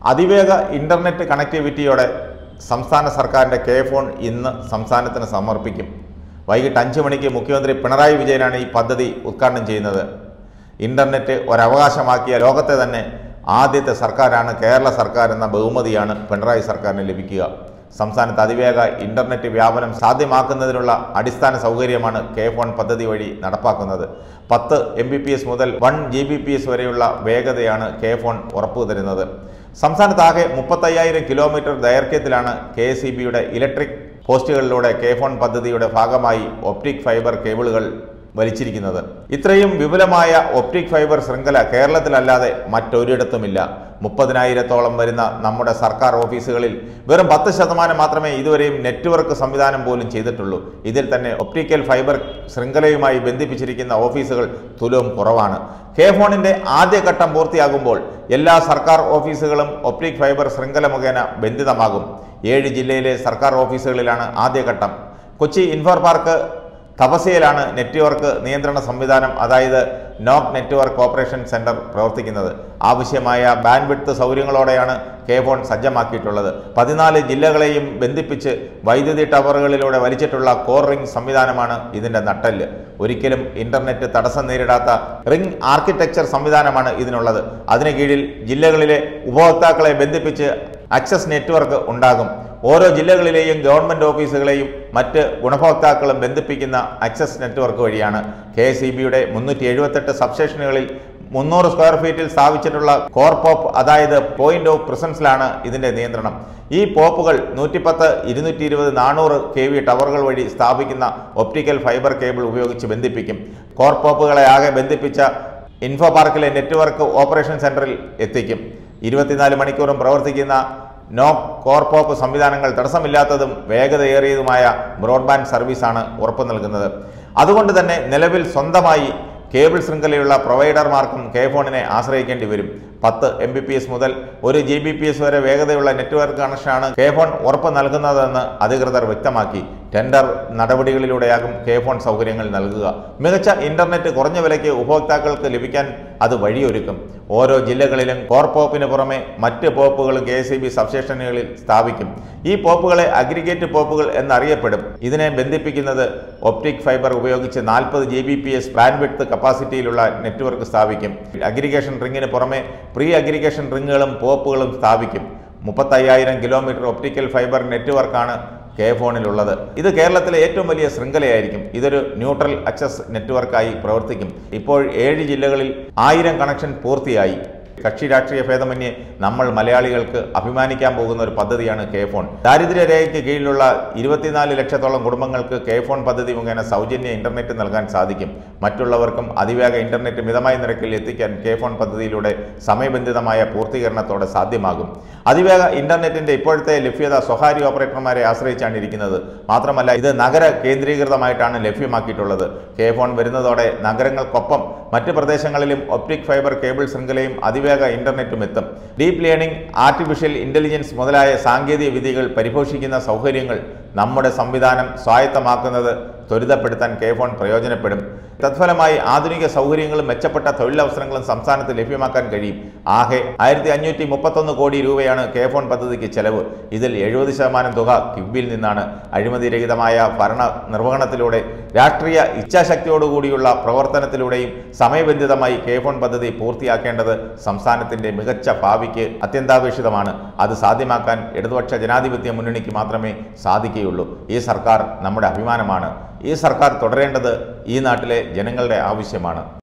അതിവേഗ ഇന്റർനെറ്റ് കണക്ടിവിറ്റിയോടെ സംസ്ഥാന സർക്കാരിന്റെ കെ ഫോൺ ഇന്ന് സംസ്ഥാനത്തിന് സമർപ്പിക്കും വൈകിട്ട് അഞ്ച് മണിക്ക് മുഖ്യമന്ത്രി പിണറായി വിജയനാണ് ഈ പദ്ധതി ഉദ്ഘാടനം ചെയ്യുന്നത് ഇന്റർനെറ്റ് ഒരവകാശമാക്കിയ ലോകത്തെ തന്നെ ആദ്യത്തെ സർക്കാരാണ് കേരള സർക്കാർ എന്ന ബഹുമതിയാണ് പിണറായി സർക്കാരിന് ലഭിക്കുക സംസ്ഥാനത്ത് അതിവേഗ ഇന്റർനെറ്റ് വ്യാപനം സാധ്യമാക്കുന്നതിനുള്ള അടിസ്ഥാന സൗകര്യമാണ് കെ ഫോൺ പദ്ധതി വഴി നടപ്പാക്കുന്നത് പത്ത് എം ബി പി എസ് മുതൽ one G B P S വരെയുള്ള വേഗതയാണ് കെ ഫോൺ ഉറപ്പുതരുന്നത് സംസ്ഥാനത്താകെ മുപ്പത്തയ്യായിരം കിലോമീറ്റർ ദൈർഘ്യത്തിലാണ് കെ എസ് ഇ ബിയുടെ ഇലക്ട്രിക് പോസ്റ്റുകളിലൂടെ കെ ഫോൺ പദ്ധതിയുടെ ഭാഗമായി ഒപ്റ്റിക് ഫൈബർ കേബിളുകൾ വലിച്ചിരിക്കുന്നത് ഇത്രയും വിപുലമായ ഒപ്റ്റിക് ഫൈബർ ശൃംഖല കേരളത്തിലല്ലാതെ മറ്റൊരിടത്തുമില്ല മുപ്പതിനായിരത്തോളം വരുന്ന നമ്മുടെ സർക്കാർ ഓഫീസുകളിൽ വെറും പത്ത് ശതമാനം മാത്രമേ ഇതുവരെയും നെറ്റ്വർക്ക് സംവിധാനം പോലും ചെയ്തിട്ടുള്ളൂ ഇതിൽ തന്നെ ഒപ്റ്റിക്കൽ ഫൈബർ ശൃംഖലയുമായി ബന്ധിപ്പിച്ചിരിക്കുന്ന ഓഫീസുകൾ തുലവും കുറവാണ് കെ ഫോണിന്റെ ആദ്യഘട്ടം പൂർത്തിയാകുമ്പോൾ എല്ലാ സർക്കാർ ഓഫീസുകളും ഒപ്റ്റിക് ഫൈബർ ശൃംഖല മുഖേന ബന്ധിതമാകും ഏഴ് ജില്ലയിലെ സർക്കാർ ഓഫീസുകളിലാണ് ആദ്യഘട്ടം കൊച്ചി ഇൻഫോർ പാർക്ക് തപസ്യയിലാണ് നെറ്റ്വർക്ക് നിയന്ത്രണ സംവിധാനം അതായത് നോക് നെറ്റ്വർക്ക് ഓപ്പറേഷൻ സെന്റർ പ്രവർത്തിക്കുന്നത് ആവശ്യമായ ബാൻഡ്വിഡ്ത്ത് സൗകര്യങ്ങളോടെയാണ് കെ ഫോൺ സജ്ജമാക്കിയിട്ടുള്ളത് പതിനാല് ജില്ലകളെയും ബന്ധിപ്പിച്ച് വൈദ്യുതി ടവറുകളിലൂടെ വലിച്ചിട്ടുള്ള കോർ റിംഗ് സംവിധാനമാണ് ഇതിന്റെ നട്ടെല്ല് ഒരിക്കലും ഇന്റർനെറ്റ് തടസ്സം നേരിടാത്ത റിംഗ് ആർക്കിടെക്ചർ സംവിധാനമാണ് ഇതിനുള്ളത് അതിന് കീഴിൽ ജില്ലകളിലെ ഉപഭോക്താക്കളെ ബന്ധിപ്പിച്ച് ആക്സസ് നെറ്റ്വർക്ക് ഉണ്ടാകും ഓരോ ജില്ലകളിലെയും ഗവൺമെന്റ് ഓഫീസുകളെയും മറ്റ് ഗുണഭോക്താക്കളും ബന്ധിപ്പിക്കുന്ന ആക്സസ് നെറ്റ്വർക്ക് വഴിയാണ് കെ എസ് ഇ ബിയുടെ മുന്നൂറ്റി എഴുപത്തെട്ട് സബ്സ്റ്റേഷനുകളിൽ മുന്നൂറ് സ്ക്വയർ ഫീറ്റിൽ സ്ഥാപിച്ചിട്ടുള്ള കോർ പോപ്പ് അതായത് പോയിന്റ് ഓഫ് പ്രസൻസിലാണ് ഇതിന്റെ നിയന്ത്രണം ഈ പോപ്പുകൾ നൂറ്റിപ്പത്ത് ഇരുന്നൂറ്റി ഇരുപത് നാനൂറ് കെ വി ടവറുകൾ വഴി സ്ഥാപിക്കുന്ന ഒപ്റ്റിക്കൽ ഫൈബർ കേബിൾ ഉപയോഗിച്ച് ബന്ധിപ്പിക്കും കോർ പോപ്പുകളെ ആകെ ബന്ധിപ്പിച്ച ഇൻഫോ പാർക്കിലെ നെറ്റ്വർക്ക് ഓപ്പറേഷൻ സെന്ററിൽ എത്തിക്കും ഇരുപത്തിനാല് മണിക്കൂറും പ്രവർത്തിക്കുന്ന നോ കോർപോപ്പ് സംവിധാനങ്ങൾ തടസ്സമില്ലാത്തതും വേഗതയേറിയതുമായ ബ്രോഡ്ബാൻഡ് സർവീസാണ് ഉറപ്പു നൽകുന്നത് അതുകൊണ്ട് തന്നെ നിലവിൽ സ്വന്തമായി കേബിൾ ശൃംഖലയുള്ള പ്രൊവൈഡർമാർക്കും കെ ഫോണിനെ ആശ്രയിക്കേണ്ടി വരും പത്ത് എം ബി പി എസ് മുതൽ ഒരു ജി ബി പി എസ് വരെ വേഗതയുള്ള നെറ്റ്വർക്ക് കണക്ഷനാണ് കെ ഫോൺ ഉറപ്പ് നൽകുന്നതെന്ന് അധികൃതർ വ്യക്തമാക്കി ടെൻഡർ നടപടികളിലൂടെയാകും കെ ഫോൺ സൗകര്യങ്ങൾ നൽകുക മികച്ച ഇന്റർനെറ്റ് കുറഞ്ഞ വിലയ്ക്ക് ഉപഭോക്താക്കൾക്ക് ലഭിക്കാൻ അത് വഴിയൊരുക്കും ഓരോ ജില്ലകളിലും കോർ പോപ്പിന് പുറമെ മറ്റ് പോപ്പുകളും കെ എസ് ബി സബ്സ്റ്റേഷനുകളിൽ സ്ഥാപിക്കും ഈ പോപ്പുകളെ അഗ്രിഗേറ്റ് പോപ്പുകൾ എന്നറിയപ്പെടും ഇതിനെ ബന്ധിപ്പിക്കുന്നത് ഒപ്റ്റിക് ഫൈബർ ഉപയോഗിച്ച് നാൽപ്പത് G B P S bandwidth കപ്പാസിറ്റിയിലുള്ള നെറ്റ്വർക്ക് സ്ഥാപിക്കും അഗ്രിഗേഷൻ റിങ്ങിന് പുറമെ പ്രീ അഗ്രിഗേഷൻ റിങ്ങുകളും പോപ്പുകളും സ്ഥാപിക്കും മുപ്പത്തയ്യായിരം കിലോമീറ്റർ ഒപ്റ്റിക്കൽ ഫൈബർ നെറ്റ്വർക്കാണ് കെ ഫോണിലുള്ളത് ഇത് കേരളത്തിലെ ഏറ്റവും വലിയ ശൃംഖലയായിരിക്കും ഇതൊരു ന്യൂട്രൽ അക്സസ് നെറ്റ്വർക്കായി പ്രവർത്തിക്കും ഇപ്പോൾ ഏഴ് ജില്ലകളിൽ ആയിരം കണക്ഷൻ പൂർത്തിയായി കക്ഷി രാഷ്ട്രീയ ഭേദമന്യേ നമ്മൾ മലയാളികൾക്ക് അഭിമാനിക്കാൻ പോകുന്ന ഒരു പദ്ധതിയാണ് കെ ഫോൺ ദാരിദ്ര്യരേഖയ്ക്ക് കീഴിലുള്ള ഇരുപത്തിനാല് ലക്ഷത്തോളം കുടുംബങ്ങൾക്ക് കെ ഫോൺ പദ്ധതി മുഖേന സൗജന്യ ഇന്റർനെറ്റ് നൽകാൻ സാധിക്കും മറ്റുള്ളവർക്കും അതിവേഗ ഇന്റർനെറ്റ് മിതമായ നിരക്കിൽ എത്തിക്കാൻ കെ ഫോൺ പദ്ധതിയിലൂടെ സമയബന്ധിതമായ പൂർത്തീകരണത്തോടെ സാധ്യമാകും അതിവേഗ ഇന്റർനെറ്റിന്റെ ഇപ്പോഴത്തെ ലഭ്യത സ്വകാര്യ ഓപ്പറേറ്റർമാരെ ആശ്രയിച്ചാണ് ഇരിക്കുന്നത് മാത്രമല്ല ഇത് നഗര കേന്ദ്രീകൃതമായിട്ടാണ് ലഭ്യമാക്കിയിട്ടുള്ളത് കെ ഫോൺ വരുന്നതോടെ നഗരങ്ങൾക്കൊപ്പം മറ്റ് പ്രദേശങ്ങളിലും ഒപ്റ്റിക് ഫൈബർ കേബിൾ ശൃംഖലയും അതിവേഗ ഇന്റർനെറ്റും എത്തും ഡീപ് ലേണിംഗ് ആർട്ടിഫിഷ്യൽ ഇന്റലിജൻസ് മുതലായ സാങ്കേതിക വിദ്യകൾ പരിപോഷിക്കുന്ന സൗകര്യങ്ങൾ നമ്മുടെ സംവിധാനം സ്വായത്തമാക്കുന്നത് ത്വരിതപ്പെടുത്താൻ കെ ഫോൺ പ്രയോജനപ്പെടും തത്ഫലമായി ആധുനിക സൗകര്യങ്ങളും മെച്ചപ്പെട്ട തൊഴിലവസരങ്ങളും സംസ്ഥാനത്ത് ലഭ്യമാക്കാൻ കഴിയും ആകെ ആയിരത്തി അഞ്ഞൂറ്റി മുപ്പത്തൊന്ന് കോടി രൂപയാണ് കെ ഫോൺ പദ്ധതിക്ക് ചെലവ് ഇതിൽ എഴുപത് ശതമാനം തുക കിബിൽ നിന്നാണ് അഴിമതിരഹിതമായ ഭരണ നിർവഹണത്തിലൂടെ രാഷ്ട്രീയ ഇച്ഛാശക്തിയോടുകൂടിയുള്ള പ്രവർത്തനത്തിലൂടെയും സമയബന്ധിതമായി കെ ഫോൺ പദ്ധതി പൂർത്തിയാക്കേണ്ടത് സംസ്ഥാനത്തിന്റെ മികച്ച ഭാവിക്ക് അത്യന്താപേക്ഷിതമാണ് അത് സാധ്യമാക്കാൻ ഇടതുപക്ഷ ജനാധിപത്യ മുന്നണിക്ക് മാത്രമേ സാധിക്കുകയുള്ളൂ ഈ സർക്കാർ നമ്മുടെ അഭിമാനമാണ് ഈ സർക്കാർ തുടരേണ്ടത് ഈ നാട്ടിലെ ജനങ്ങളുടെ ആവശ്യമാണ്